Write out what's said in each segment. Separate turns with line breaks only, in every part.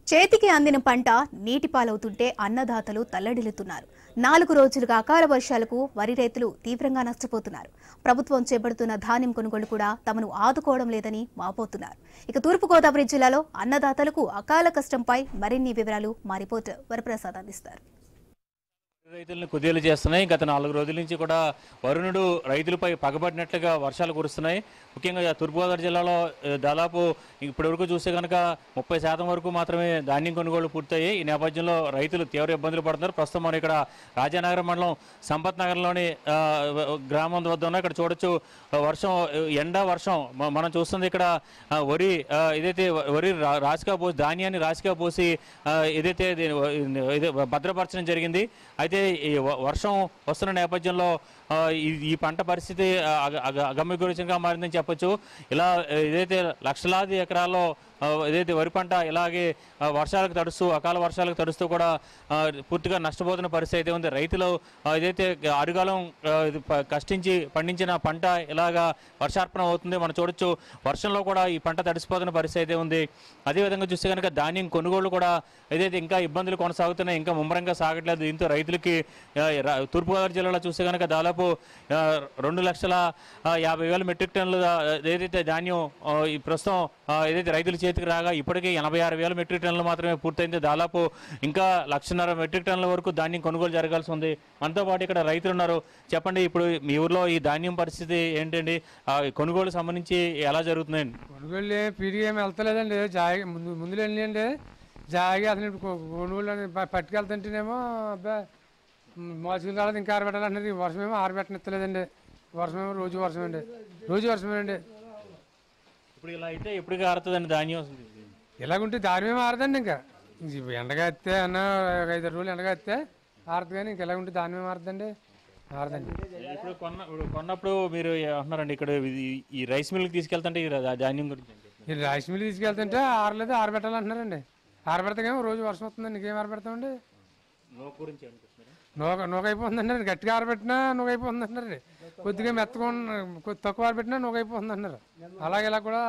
చేతికి అందిన పంట నీటి పాలవుతుంటే అన్నదాతలు తల్లడిల్లుతున్నారు నాలుగు రోజులుగా అకాల వర్షాలకు వరి రైతులు తీవ్రంగా నష్టపోతున్నారు ప్రభుత్వం చేపడుతున్న ధాన్యం కొనుగోలు కూడా తమను ఆదుకోవడం లేదని వాపోతున్నారు ఇక తూర్పుగోదావరి జిల్లాలో అన్నదాతలకు అకాల కష్టంపై మరిన్ని వివరాలు మా రిపోర్టర్ వరప్రసాద్ అందిస్తారు
రైతులను కుదేలు చేస్తున్నాయి గత నాలుగు రోజుల నుంచి కూడా వరుణుడు రైతులపై పగబడినట్లుగా వర్షాలు కురుస్తున్నాయి ముఖ్యంగా తూర్పుగోదావరి జిల్లాలో ఆ, దాదాపు ఇప్పటి వరకు చూస్తే కనుక ముప్పై శాతం వరకు మాత్రమే ధాన్యం కొనుగోలు పూర్తయ్యాయి ఈ నేపథ్యంలో రైతులు తీవ్ర ఇబ్బందులు పడుతున్నారు ప్రస్తుతం మనం ఇక్కడ రాజానగరం మండలం సంపత్ నగర్లోని ఆ, గ్రామం వద్ద ఉన్నాం ఇక్కడ చూడొచ్చు ఆ, వర్షం ఎండ వర్షం మ- మనం చూస్తుంది ఇక్కడ ఆ, వరి ఆ, ఏదైతే వరి రా- రాశిగా పోసి ధాన్యాన్ని రాశిగా పోసి ఆ, ఏదైతే ఇది- ఇది భద్రపరచడం జరిగింది అయితే ఈ వ- వర్షం వస్తున్న నేపథ్యంలో ఆ, ఈ- ఈ పంట పరిస్థితి అగ- అగ- అగమ్యగోచరంగా మారిందని చెప్పొచ్చు ఇలా ఏదైతే లక్షలాది ఎకరాల్లో ఆ, ఏదైతే వరి పంట ఇలాగే ఆ, వర్షాలకు తడుస్తూ అకాల వర్షాలకు తడుస్తూ కూడా ఆ, పూర్తిగా నష్టపోతున్న పరిస్థితి అయితే ఉంది రైతులు ఆ, ఏదైతే అరుగాలం ఆ, ఇది ప- కష్టించి పండించిన పంట ఇలాగా వర్షార్పణ అవుతుంది మనం చూడొచ్చు వర్షంలో కూడా ఈ పంట తడిసిపోతున్న పరిస్థితి అయితే ఉంది అదేవిధంగా చూస్తే కనుక ధాన్యం కొనుగోలు కూడా ఏదైతే ఇంకా ఇబ్బందులు కొనసాగుతున్నాయి ఇంకా ముమ్మరంగా సాగట్లేదు దీంతో రైతులకి ఆ, రా- తూర్పుగోదావరి జిల్లాలో చూస్తే కనుక దాదాపు ఆ, రెండు లక్షల ఆ, యాభై వేల మెట్రిక్ టన్నుల ఆ, ఏదైతే ధాన్యం ఆ, ఈ ప్రస్తుతం ఆ, ఏదైతే రైతుల చేతికి రాగా ఇప్పటికే ఎనభై ఆరు వేల మెట్రిక్ టన్నులు మాత్రమే పూర్తయింది దాదాపు ఇంకా లక్షన్నర మెట్రిక్ టన్నుల వరకు ధాన్యం కొనుగోలు జరగాల్సి ఉంది మనతో పాటు ఇక్కడ రైతులు ఉన్నారు చెప్పండి ఇప్పుడు మీ ఊర్లో ఈ ధాన్యం పరిస్థితి ఏంటండి ఆ, ఈ కొనుగోలు సంబంధించి ఎలా జరుగుతుందండి
కొనుగోలు పీడికి ఏమి వెళ్తలేదండి జాగి ముందు ముందులో వెళ్ళండి జాగి అసలు ఇప్పుడు కొ- కొనుగోలు అని ప- పట్టుకెళ్తుంటేనేమో అబ్బా మోసుకుని రాలేదు ఇంకా ఆరబెట్టాలంటున్నారు ఈ వర్షం ఏమో ఆరబెట్టనిస్తలేదండి వర్షం ఏమో రోజు వర్షం అండి రోజు వర్షమేనండి
ఇప్పుడు ఇలా అయితే ఎప్పటికీ ఆరుతుందండి ధాన్యం
ఇలాగుంటే దారి ఏమో ఆరదండి ఇంకా ఇది ఎండగా ఎత్తే అన్న ఒక ఐదు రోజులు ఎండగా ఎత్తే ఆరదు కానీ ఇంకా ఇలాగుంటే దాని ఏమో ఆరదండి ఆరదండి
ఇప్పుడు కొన్న ఇప్పుడు కొన్నప్పుడు మీరు అంటున్నారండి ఇక్కడ ఇది- ఈ రైస్ మిల్కి తీసుకెళ్తుంటే ఈ రా- ధాన్యం గురించి ఏం చెప్తున్నారు?
ఈ రైస్ మిల్ తీసుకెళ్తుంటే ఆరలేదు ఆరబెట్టాలంటున్నారండి ఆరబెడతాకేమో రోజు వర్షం వస్తుందండి ఇంకేం ఆరబెడతామండి
నో గురించి ఏమనిపిస్తున్నారు
నూక నూక అయిపోతుందండి గట్టిగా ఆరబెట్టినా నూక అయిపోతుంది అంటారు కొద్దిగా మెత్తగా ఉన్న- కొద్ది తక్కువ ఆరబెట్టినా నూక అయిపోతుంది అంటున్నారు అలాగే ఇలా కూడా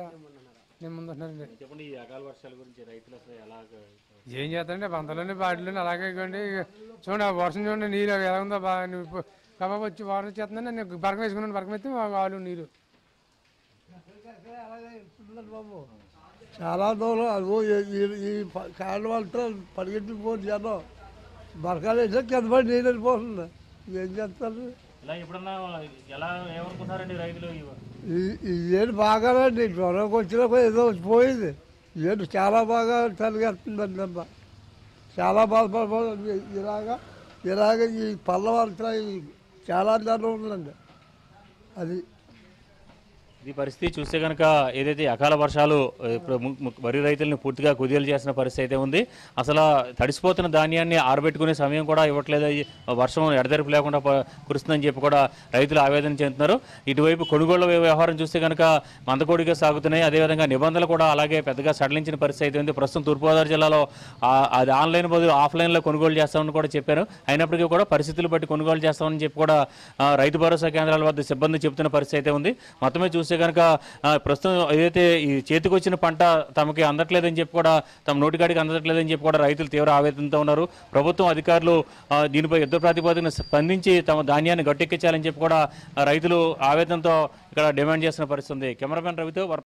నేను ముందు అంటున్నారండి
చెప్పండి ఈ అకాల వర్షాల గురించి రైతులు అసలు ఎలాగ
ఏం చేస్తారండి బంతలోని బాటిలోని అలాగే ఇవ్వండి చూడండి ఆ వర్షం చూడండి నీళ్ళు ఎలా ఉందో బాగా నువ్వు కబాబ్ వచ్చి వాటర్ వచ్చేస్తుందండి నేను బరకం వేసుకున్నాను బరకం ఎత్తి వాళ్ళు నీళ్ళు
చాలా దూరం అదిగో ఈ- ఈ- ఈ ప- కాళ్ళ వాళ్ళతో పరిగెత్తిపోతుంది జనం బరకాలు వేసే కింద పడి నీళ్ళు వెళ్ళిపోతుంది ఏం చేస్తారు
ఇలా ఎప్పుడన్నా ఎలా ఏమనుకుంటారండి రైతులు ఇవ-
ఈ- ఈ ఏడు బాగానండి జ్వరంకి వచ్చినా ఏదో పోయింది ఈ ఏడు చాలా బాగా తలిగేస్తుందండి అమ్మ చాలా బాధపడిపోతుంది ఇలాగా ఇలాగ ఈ పళ్ళ వాళ్ళతో చాలా జనం ఉందండి అది
ఈ పరిస్థితి చూస్తే కనుక ఏదైతే అకాల వర్షాలు ఆ, ఇప్పుడు ము- ము- వరి రైతులను పూర్తిగా కుదేలు చేసిన పరిస్థితి అయితే ఉంది అసలు తడిసిపోతున్న ధాన్యాన్ని ఆరబెట్టుకునే సమయం కూడా ఇవ్వట్లేదు ఈ వర్షం ఎడతెరిపి లేకుండా ప- కురుస్తుందని చెప్పి కూడా రైతులు ఆవేదన చెందుతున్నారు ఇటువైపు కొనుగోళ్ల వ్యవహారం చూస్తే కనుక మందకోడిగా సాగుతున్నాయి అదేవిధంగా నిబంధనలు కూడా అలాగే పెద్దగా సడలించిన పరిస్థితి అయితే ఉంది ప్రస్తుతం తూర్పుగోదావరి జిల్లాలో ఆ, అది ఆన్లైన్ బదులు ఆఫ్లైన్లో కొనుగోలు చేస్తామని కూడా చెప్పారు అయినప్పటికీ కూడా పరిస్థితులు బట్టి కొనుగోలు చేస్తామని చెప్పి కూడా ఆ, రైతు భరోసా కేంద్రాల వద్ద సిబ్బంది చెబుతున్న పరిస్థితి అయితే ఉంది మొత్తమే చూస్తే కనుక ఆ, ప్రస్తుతం ఏదైతే ఈ చేతికి వచ్చిన పంట తమకి అందట్లేదని చెప్పి కూడా తమ నోటికాడికి అందట్లేదని చెప్పి కూడా రైతులు తీవ్ర ఆవేదనతో ఉన్నారు ప్రభుత్వం అధికారులు ఆ, దీనిపై యుద్ధ ప్రాతిపదికన స్పందించి తమ ధాన్యాన్ని గట్టెక్కించాలని చెప్పి కూడా ఆ, రైతులు ఆవేదనతో ఇక్కడ డిమాండ్ చేస్తున్న పరిస్థితి ఉంది కెమెరామెన్ రవితో వర-